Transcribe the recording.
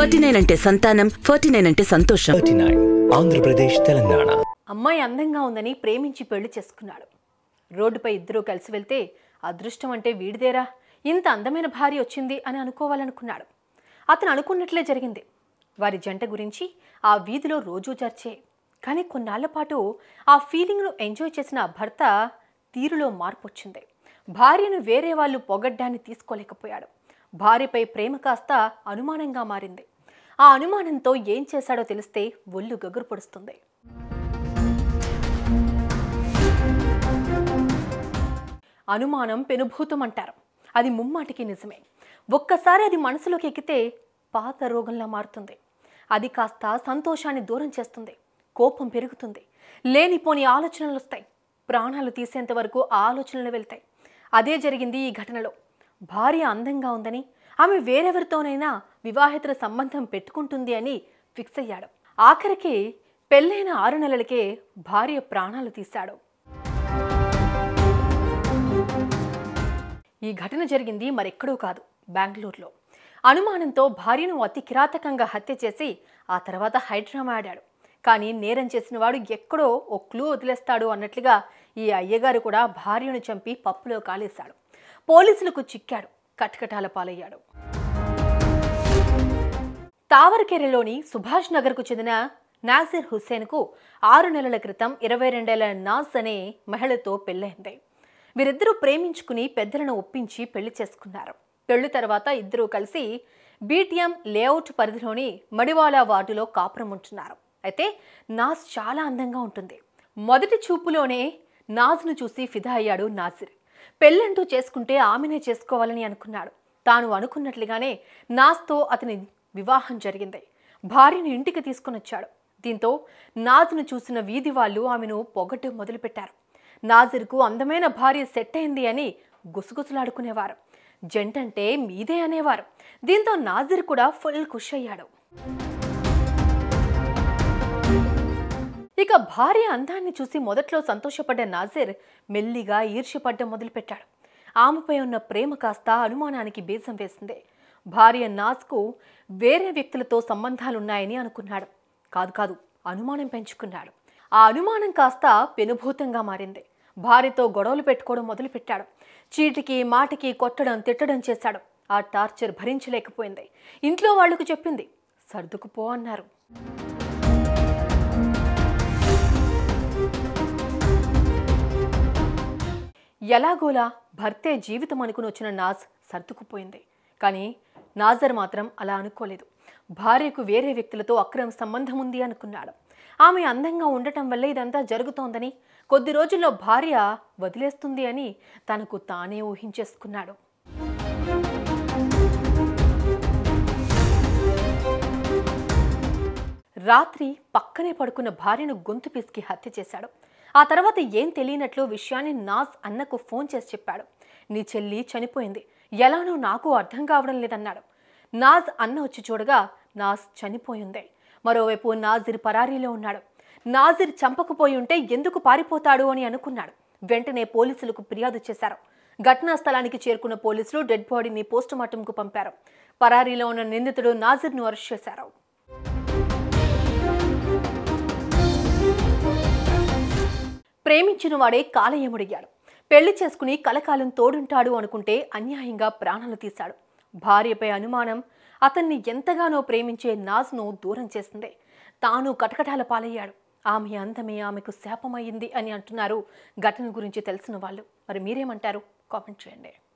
forty nine అంటే సంతానం forty nine అంటే సంతోషం థర్టీ నైన్ ఆంధ్రప్రదేశ్ తెలంగాణ అమ్మాయి అందంగా ఉందని ప్రేమించి పెళ్లి చేసుకున్నాడు రోడ్డుపై ఇద్దరూ కలిసి వెళ్తే అదృష్టం అంటే వీడిదేరా ఇంత అందమైన భార్య వచ్చింది అని అనుకోవాలనుకున్నాడు అతను అనుకున్నట్లే జరిగింది వారి జంట గురించి ఆ వీధిలో రోజూ చర్చే కానీ కొన్నాళ్ల పాటు ఆ ఫీలింగ్ను ఎంజాయ్ చేసిన ఆ భర్త తీరులో మార్పు వచ్చింది భార్యను వేరే వాళ్ళు పొగడ్డాన్ని తీసుకోలేకపోయాడు భార్యపై ప్రేమ కాస్త అనుమానంగా మారింది ఆ అనుమానంతో ఏం చేశాడో తెలిస్తే ఒళ్ళు గగురు పొడుస్తుంది అనుమానం పెనుభూతం అంటారు అది ముమ్మాటికి నిజమే ఒక్కసారి అది మనసులోకి ఎక్కితే పాత రోగంలా మారుతుంది అది కాస్త సంతోషాన్ని దూరం చేస్తుంది కోపం పెరుగుతుంది లేనిపోని ఆలోచనలు వస్తాయి ప్రాణాలు తీసేంత వరకు ఆ ఆలోచనలు వెళ్తాయి అదే జరిగింది ఈ ఘటనలో భార్య అందంగా ఉందని ఆమె వేరెవరితోనైనా వివాహేతర సంబంధం పెట్టుకుంటుంది అని ఫిక్స్ అయ్యాడు ఆఖరికి పెళ్ళైన ఆరు నెలలకే భార్య ప్రాణాలు తీశాడు ఈ ఘటన జరిగింది మరెక్కడో కాదు బెంగళూరులో అనుమానంతో భార్యను అతి కిరాతకంగా హత్య చేసి ఆ తర్వాత హైడ్రామా ఆడాడు కానీ నేరం చేసిన వాడు ఎక్కడో ఓ క్లూ వదిలేస్తాడు అన్నట్లుగా ఈ అయ్యగారు కూడా భార్యను చంపి పప్పులో కాలేశాడు పోలీసులకు చిక్కాడు కటకటాల పాలయ్యాడు తావరకెరెలోని సుభాష్ నగర్కు చెందిన నాసిర్ హుస్సేన్కు ఆరు నెలల క్రితం ఇరవై రెండేళ్ల నాజ్ అనే మహిళతో పెళ్ళైంది వీరిద్దరూ ప్రేమించుకుని పెద్దలను ఒప్పించి పెళ్లి చేసుకున్నారు పెళ్లి తర్వాత ఇద్దరూ కలిసి బీటీఎం లేఅవుట్ పరిధిలోని మడివాలా వార్డులో కాపురం ఉంటున్నారు అయితే నాజ్ చాలా అందంగా ఉంటుంది మొదటి చూపులోనే నాజ్ను చూసి ఫిదా అయ్యాడు నాసిర్ పెళ్ళంటూ చేసుకుంటే ఆమెనే చేసుకోవాలని అనుకున్నాడు తాను అనుకున్నట్లుగానే నాజ్తో అతని వివాహం జరిగింది భార్యను ఇంటికి తీసుకుని వచ్చాడు దీంతో నాజ్ను చూసిన వీధి వాళ్ళు ఆమెను పొగడ్డం మొదలుపెట్టారు నాజిర్కు అందమైన భార్య సెట్ అయింది అని గుసగుసలాడుకునేవారు జంటంటే మీదే అనేవారు దీంతో నాజిర్ కూడా ఫుల్ ఖుష్ అయ్యాడు ఇక భార్య అందాన్ని చూసి మొదట్లో సంతోషపడ్డ నాజిర్ మెల్లిగా ఈర్ష్యపడ్డం మొదలుపెట్టాడు ఆమెపై ఉన్న ప్రేమ కాస్త అనుమానానికి బీజం వేసింది భార్య నాజ్కు వేరే వ్యక్తులతో సంబంధాలున్నాయని అనుకున్నాడు కాదు కాదు అనుమానం పెంచుకున్నాడు ఆ అనుమానం కాస్త పెనుభూతంగా మారింది భార్యతో గొడవలు పెట్టుకోవడం మొదలుపెట్టాడు చీటికి మాటికి కొట్టడం తిట్టడం చేశాడు ఆ టార్చర్ భరించలేకపోయింది ఇంట్లో వాళ్లకు చెప్పింది సర్దుకుపో అన్నారు ఎలాగోలా భర్తే జీవితం అనుకుని వచ్చిన నాజ్ సర్దుకుపోయింది కానీ నాజర్ మాత్రం అలా అనుకోలేదు భార్యకు వేరే వ్యక్తులతో అక్రమ సంబంధం ఉంది అనుకున్నాడు ఆమె అందంగా ఉండటం వల్లే ఇదంతా జరుగుతోందని కొద్ది రోజుల్లో భార్య వదిలేస్తుంది అని తనకు తానే ఊహించేసుకున్నాడు రాత్రి పక్కనే పడుకున్న భార్యను గొంతు పిసికి హత్య చేశాడు ఆ తర్వాత ఏం తెలియనట్లు విషయాన్ని నాజ్ అన్నకు ఫోన్ చేసి చెప్పాడు నీ చెల్లి చనిపోయింది ఎలానో నాకు అర్థం కావడం లేదన్నాడు నాజ్ అన్న వచ్చి చూడగా నాజ్ చనిపోయింది మరోవైపు నాజిర్ పరారీలో ఉన్నాడు నాజిర్ చంపకపోయి ఉంటే ఎందుకు పారిపోతాడు అని అనుకున్నాడు వెంటనే పోలీసులకు ఫిర్యాదు చేశారు ఘటనా స్థలానికి చేరుకున్న పోలీసులు డెడ్ బాడీని పోస్టుమార్టంకు పంపారు పరారీలో ఉన్న నిందితుడు నాజిర్ను అరెస్ట్ చేశారు ప్రేమించిన వాడే కాలయముడిగాడు పెళ్లి చేసుకుని కలకాలం తోడుంటాడు అనుకుంటే అన్యాయంగా ప్రాణాలు తీశాడు భార్యపై అనుమానం అతన్ని ఎంతగానో ప్రేమించే నాజ్ను దూరం చేసింది తాను కటకటాల పాలయ్యాడు ఆమె అందమే ఆమెకు శాపమయ్యింది అని అంటున్నారు ఘటన గురించి తెలిసిన వాళ్ళు మరి మీరేమంటారు కామెంట్ చేయండి